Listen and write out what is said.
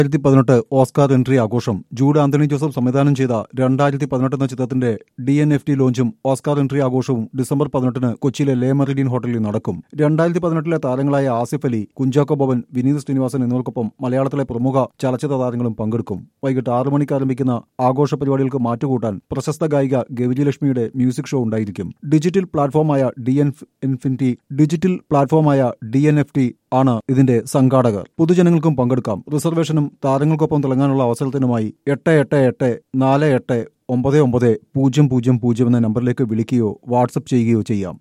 രണ്ടായിരത്തി പതിനെട്ട് Oscar entry ആഘോഷം ജൂഡ് ആന്റണി ജോസഫ് സംവിധാനം ചെയ്ത രണ്ടായിരത്തി പതിനെട്ട് എന്ന ചിത്രത്തിന്റെ ഡി എൻ എഫ് ടി ലോഞ്ചും ഓസ്കാർ എൻട്രി ആഘോഷവും ഡിസംബർ പതിനെട്ടിന് കൊച്ചിയിലെ ലേ മെറിഡിയൻ ഹോട്ടലിൽ നടക്കും രണ്ടായിരത്തി പതിനെട്ടിലെ താരങ്ങളായ ആസിഫ് അലി കുഞ്ചാക്കോ ഭവൻ വിനീത് ശ്രീനിവാസൻ എന്നിവർക്കൊപ്പം മലയാളത്തിലെ പ്രമുഖ ചലച്ചിത്ര താരങ്ങളും പങ്കെടുക്കും വൈകിട്ട് ആറു മണിക്ക് ആരംഭിക്കുന്ന ആഘോഷ പരിപാടികൾക്ക് മാറ്റുകൂട്ടാൻ പ്രശസ്ത ഗായിക ഗവിജലക്ഷ്മിയുടെ മ്യൂസിക് ഷോ ഉണ്ടായിരിക്കും ഡിജിറ്റൽ പ്ലാറ്റ്ഫോമായ ഡി എൻ ഇൻഫിനിറ്റി ഡിജിറ്റൽ പ്ലാറ്റ്ഫോമായ ഡി എൻ എഫ് ടി ആണ് ഇതിന്റെ സംഘാടകർ പൊതുജനങ്ങൾക്കും പങ്കെടുക്കാം റിസർവേഷനും താരങ്ങൾക്കൊപ്പം തിളങ്ങാനുള്ള അവസരത്തിനുമായി എട്ട് എട്ട് എട്ട് നാല് എട്ട് ഒമ്പത് ഒമ്പത് പൂജ്യം പൂജ്യം പൂജ്യം എന്ന നമ്പറിലേക്ക് വിളിക്കുകയോ വാട്സപ്പ് ചെയ്യുകയോ ചെയ്യാം